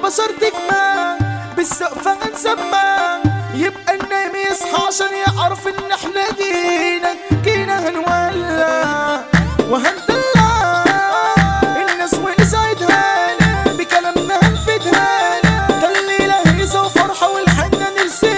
البشر تجمع بالسقف هنسمع يبقى النايم يصحى عشان يعرف ان احنا جينا جينا هنولع وهندلع الناس ونسعدها بكلامنا هنفيدها خلينا هيصة وفرحة والحنة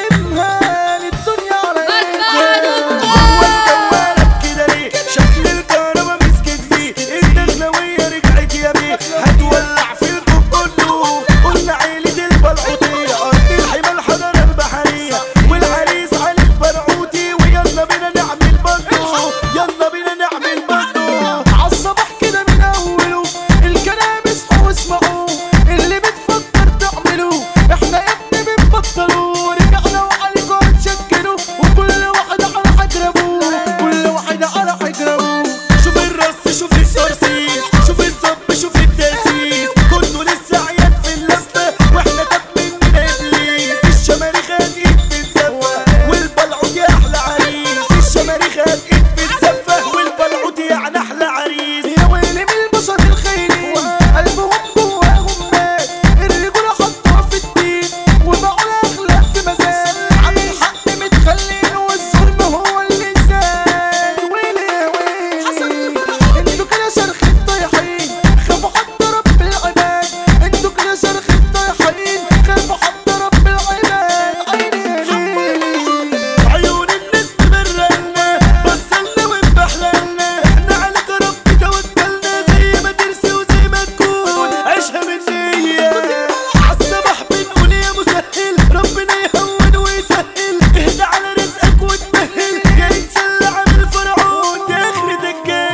نرسمها للدنيا على ايدها هو الجوالك كده ليه شكل الكهربا مسكت فيه الدخلوية رجعت يا بيه هتولع في الكون كله قلنا عيلة البلعوطية أرض الحمى الحضارة البحرية والعريس علي البرعوتي ويلا بينا نعمل بندو يلا بينا نعمل بندو عالصباح كده من اوله الكلام اصحوا واسمعوا اللي بتفكر تعمله احنا يا ابني بنبطلوا رجعنا وعليكم هنشكلوا وكل واحد على حجربه كل واحد على حجربه شوف الرص شوف الترصيص شوف الصب شوف التأسيس كله لسه عيال في اللفة واحنا تب مننا ابليس الشماريخ هتقيد في الزفة والبلعوت يا احلى عريس الشماريخ هتقيد في الزفة والبلعوت يعني احلى عريس يا ويلي من البشر الخاينين قلبهم جواهم مات الرجولة حطوها في الدين وبقوا الاخلاق في مزاد عن الحق متخلين والظلم هو اللي زاد ويلي يا ويلي انتوا كده شرخ الطيحين خافوا حتى رب العباد انتوا كده شرخ الطيحين خافوا حتى رب العباد عيني ليلي عيون الناس تبرلنا بصلنا وانبحللنا احنا عليك رب توكلنا زي ما ترسي وزي ما تكون عيشها من نية عالصباح بنقول يا مسهل ربنا يهون ويسهل اهدى على رزقك وتمهل يا نتسلى عن الفرعون دي اخرتك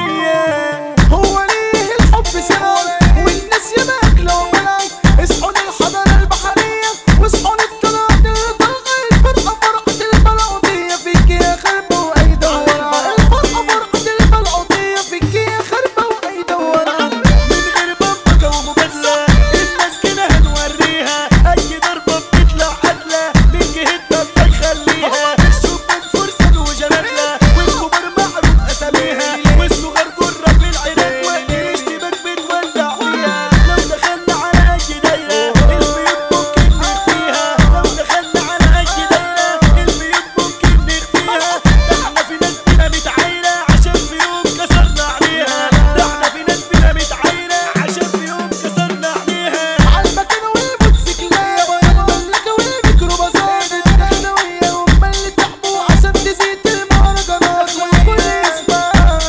جاية هو ليه الحب سنون والناس ياما اكله وملك اصحوا للحضاره البحريه واصحوا للطلعات اللي طالعه الفرقه فرقه البلعوطيه فيك يا خربه واي دوره الفرقه فرقه البلعوطيه فيك يا خربه واي دوره من غير بمبكة ومجادلة الناس كده هنوريها أي ضربة بتطلع قتلة من جهتنا الله يخليها الشبان فرسان وجناتلة والكبار معروف أساميها والصغار جرة في العراق وقت الاشتباك بتولع فيها لو دخلنا على أي دايرة البيوت ممكن نخفيها لو دخلنا على أي دايرة البيوت ممكن نخفيها ده احنا في ناس بينا متعايرة عشان في يوم كسرنا عليها ده احنا في ناس بينا متعايرة عشان في يوم كسرنا عليها عالمكان والموتوسيكلات والمملكه والميكروباصات الدخلويه هم اللي تعبوا عشان تزيد المهرجانات والكل يسمع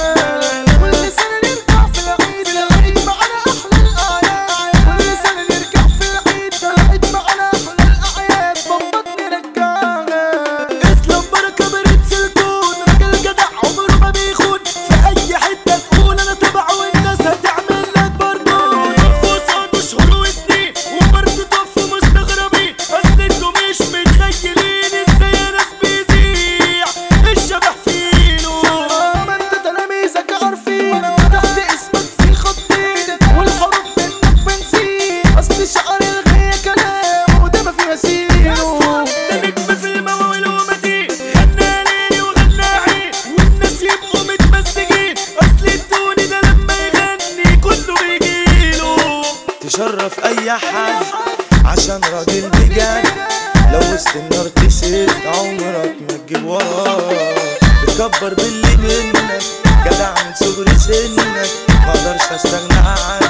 كل سنه نرجع في العيد العيد معانا احلى الاعياد كل سنه نرجع في العيد العيد معانا احلى الاعياد بمبط نرجعها اسلام بركة برنس الكون راجل جدع عمره ما بيخون في اي حتة تقول انا تبعه والناس هتعمل لك بردون فصاد شهور وسنين وبرضه طفوا مستغربين اصل انتوا مش متخيلين ازاي ناس بيذيع الشبح فينه ما انت تلاميذك عارفين تحت اسمك في خطين والحروف منك بنزين اصل شعر الغية كلام وده ما فيه مسيره ده نجم في المواويل ومتين غنى ليلي وغنى عين والناس يبقوا متمزجين اصل التوني ده لما يغني كله بيجيله تشرف اي حد عشان راجل بجد لو وسط النار تسد عمرك ما تجيب وراه بتكبر باللي منك جدع من صغر سنك ما اقدرش استغنى عنك